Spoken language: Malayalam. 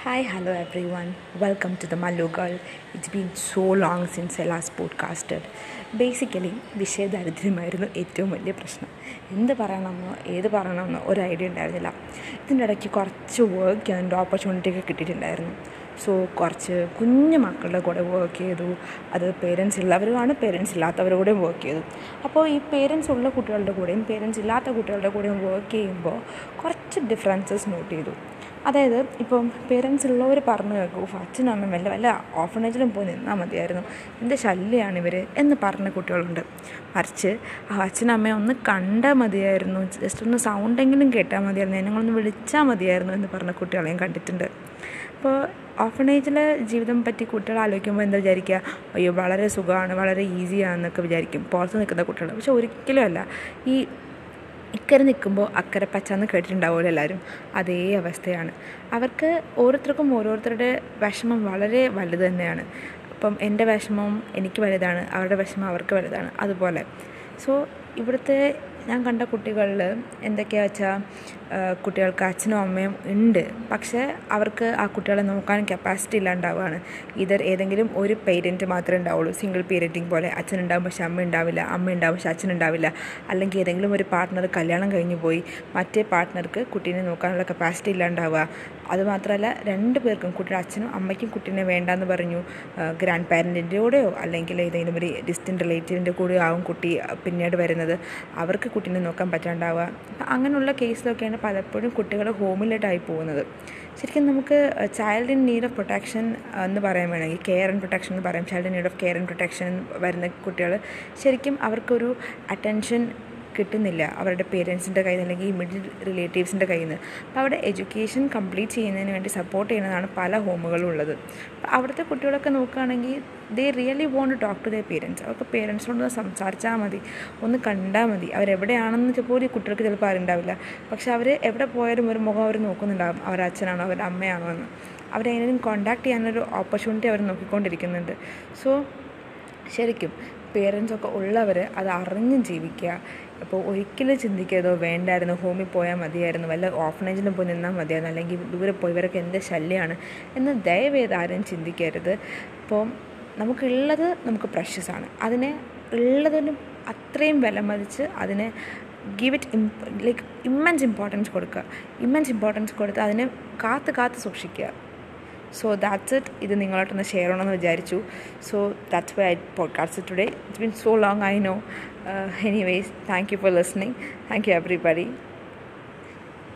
Hi, hello everyone. Welcome to the Mallu Girl. It's been so long since I last podcasted. Basically വിഷയദാരിദ്ര്യമായിരുന്നു ഏറ്റവും വലിയ പ്രശ്നം എന്ത് പറയണമെന്നോ ഏത് പറയണമെന്നോ ഒരു ഐഡിയ ഉണ്ടായിരുന്നില്ല ഇതിൻ്റെ ഇടയ്ക്ക് കുറച്ച് വർക്ക് ചെയ്യാനുള്ള ഓപ്പർച്യൂണിറ്റി ഒക്കെ കിട്ടിയിട്ടുണ്ടായിരുന്നു സോ കുറച്ച് കുഞ്ഞു മക്കളുടെ കൂടെ വർക്ക് ചെയ്തു അത് പേരൻസ് ഉള്ളവരുമാണ് പേരൻസ് ഇല്ലാത്തവരുടെ കൂടെയും വർക്ക് ചെയ്തു അപ്പോൾ ഈ പേരൻസ് ഉള്ള കുട്ടികളുടെ കൂടെയും പേരൻസ് ഇല്ലാത്ത കുട്ടികളുടെ കൂടെയും വർക്ക് ചെയ്യുമ്പോൾ കുറച്ച് ഡിഫറൻസസ് നോട്ട് ചെയ്തു അതായത് ഇപ്പം പേരൻസ് ഉള്ളവർ പറഞ്ഞു കേൾക്കും അച്ഛനും അമ്മയും വല്ല വല്ല ഓഫനേജിലും പോയി നിന്നാൽ മതിയായിരുന്നു എന്ത് ശല്യമാണ് ഇവർ എന്ന് പറഞ്ഞ കുട്ടികളുണ്ട് മറിച്ച് ആ അച്ഛനും അമ്മയും ഒന്ന് കണ്ടാൽ മതിയായിരുന്നു ജസ്റ്റ് ഒന്ന് സൗണ്ടെങ്കിലും കേട്ടാൽ മതിയായിരുന്നു നിങ്ങളൊന്ന് വിളിച്ചാൽ മതിയായിരുന്നു എന്ന് പറഞ്ഞ കുട്ടികളെയും കണ്ടിട്ടുണ്ട് അപ്പോൾ ഓഫനേജിലെ ജീവിതം പറ്റി കുട്ടികൾ ആലോചിക്കുമ്പോൾ എന്താ വിചാരിക്കുക അയ്യോ വളരെ സുഖമാണ് വളരെ ഈസിയാണെന്നൊക്കെ വിചാരിക്കും പുറത്ത് നിൽക്കുന്ന കുട്ടികൾ പക്ഷെ ഒരിക്കലും അല്ല ഈ ഇക്കരെ നിൽക്കുമ്പോൾ അക്കരെ പച്ചാന്ന് കേട്ടിട്ടുണ്ടാവുമല്ലോ എല്ലാവരും അതേ അവസ്ഥയാണ് അവർക്ക് ഓരോരുത്തർക്കും ഓരോരുത്തരുടെ വിഷമം വളരെ വലുത് തന്നെയാണ് അപ്പം എൻ്റെ വിഷമം എനിക്ക് വലുതാണ് അവരുടെ വിഷമം അവർക്ക് വലുതാണ് അതുപോലെ സോ ഇവിടുത്തെ ഞാൻ കണ്ട കുട്ടികളിൽ എന്തൊക്കെയാ വെച്ചാൽ കുട്ടികൾക്ക് അച്ഛനും അമ്മയും ഉണ്ട് പക്ഷേ അവർക്ക് ആ കുട്ടികളെ നോക്കാൻ കപ്പാസിറ്റി ഇല്ലാണ്ടാവുകയാണ് ഇതർ ഏതെങ്കിലും ഒരു പേരൻറ്റ് മാത്രമേ ഉണ്ടാവുള്ളൂ സിംഗിൾ പേരൻറ്റിങ് പോലെ അച്ഛനുണ്ടാവും പക്ഷേ അമ്മ ഉണ്ടാവില്ല അമ്മ ഉണ്ടാവും പക്ഷേ അച്ഛനുണ്ടാവില്ല അല്ലെങ്കിൽ ഏതെങ്കിലും ഒരു പാർട്ട്ണർ കല്യാണം കഴിഞ്ഞു പോയി മറ്റേ പാർട്ട്ണർക്ക് കുട്ടീനെ നോക്കാനുള്ള കപ്പാസിറ്റി ഇല്ലാണ്ടാവുക അതുമാത്രമല്ല രണ്ട് പേർക്കും കുട്ടിയുടെ അച്ഛനും അമ്മയ്ക്കും കുട്ടീനെ വേണ്ടാന്ന് പറഞ്ഞു ഗ്രാൻഡ് പാരൻറ്റിൻ്റെ കൂടെയോ അല്ലെങ്കിൽ ഏതെങ്കിലും ഒരു ഡിസ്റ്റൻറ്റ് റിലേറ്റീവിൻ്റെ കൂടെയോ ആവും കുട്ടി പിന്നീട് വരുന്നത് അവർക്ക് കുട്ടീനെ നോക്കാൻ പറ്റാണ്ടാവുക അപ്പം അങ്ങനെയുള്ള കേസിലൊക്കെയാണ് പലപ്പോഴും കുട്ടികൾ ഹോമിലേട്ടായി പോകുന്നത് ശരിക്കും നമുക്ക് child in need of protection എന്ന് പറയാൻ വേണമെങ്കിൽ കെയർ ആൻഡ് പ്രൊട്ടക്ഷൻ എന്ന് പറയാം child in need of care and protection വരുന്ന കുട്ടികൾ ശരിക്കും അവർക്കൊരു അറ്റൻഷൻ കിട്ടുന്നില്ല അവരുടെ പേരൻസിൻ്റെ കയ്യിൽ നിന്ന് അല്ലെങ്കിൽ മിഡിൽ റിലേറ്റീവ്സിൻ്റെ കയ്യിൽ നിന്ന് അപ്പോൾ അവിടെ എഡ്യൂക്കേഷൻ കംപ്ലീറ്റ് ചെയ്യുന്നതിന് വേണ്ടി സപ്പോർട്ട് ചെയ്യുന്നതാണ് പല ഹോമുകളും ഉള്ളത് അപ്പോൾ അവിടുത്തെ കുട്ടികളൊക്കെ നോക്കുകയാണെങ്കിൽ they really want to talk to the parents അവർക്ക് പേരൻസിനോട് സംസാരിച്ചാൽ മതി ഒന്ന് കണ്ടാൽ മതി അവരെവിടെയാണെന്ന് പോലും ഈ കുട്ടികൾക്ക് ചിലപ്പോൾ അറിയുണ്ടാവില്ല പക്ഷെ അവർ എവിടെ പോയാലും ഒരു മുഖം അവർ നോക്കുന്നുണ്ടാകും അവരുടെ അച്ഛനാണോ അവരുടെ അമ്മയാണോ എന്ന് അവരെങ്ങനെയും കോണ്ടാക്ട് ചെയ്യാനൊരു ഓപ്പർച്യൂണിറ്റി അവർ നോക്കിക്കൊണ്ടിരിക്കുന്നുണ്ട് സോ ശരിക്കും പേരൻസൊക്കെ ഉള്ളവർ അത് അറിഞ്ഞും ജീവിക്കുക അപ്പോൾ ഒരിക്കലും ചിന്തിക്കരുതോ വേണ്ടായിരുന്നു ഹോമിൽ പോയാൽ മതിയായിരുന്നു വല്ല ഓഫനേജിലും പോയി നിന്നാൽ മതിയായിരുന്നു അല്ലെങ്കിൽ ദൂരെ പോയി ഇവരൊക്കെ എന്ത് ശല്യമാണ് എന്ന് ദയവേത് ആരും ചിന്തിക്കരുത് ഇപ്പോൾ നമുക്കുള്ളത് നമുക്ക് പ്രഷ്യസ് ആണ് അതിനെ ഉള്ളതിന് അത്രയും വിലമതിച്ച് അതിനെ ഗിവ് ഇറ്റ് ഇം ലൈക്ക് ഇമ്മൻസ് ഇമ്പോർട്ടൻസ് കൊടുക്കുക ഇമ്മൻസ് ഇമ്പോർട്ടൻസ് കൊടുത്ത് അതിനെ കാത്ത് കാത്ത് സൂക്ഷിക്കുക സോ ദാറ്റ്സ് ഇറ്റ് ഇത് നിങ്ങളോട്ടൊന്ന് ഷെയർ ചെയ്യണമെന്ന് വിചാരിച്ചു so that's why I podcast today it's been so long I know anyways thank you for listening thank you everybody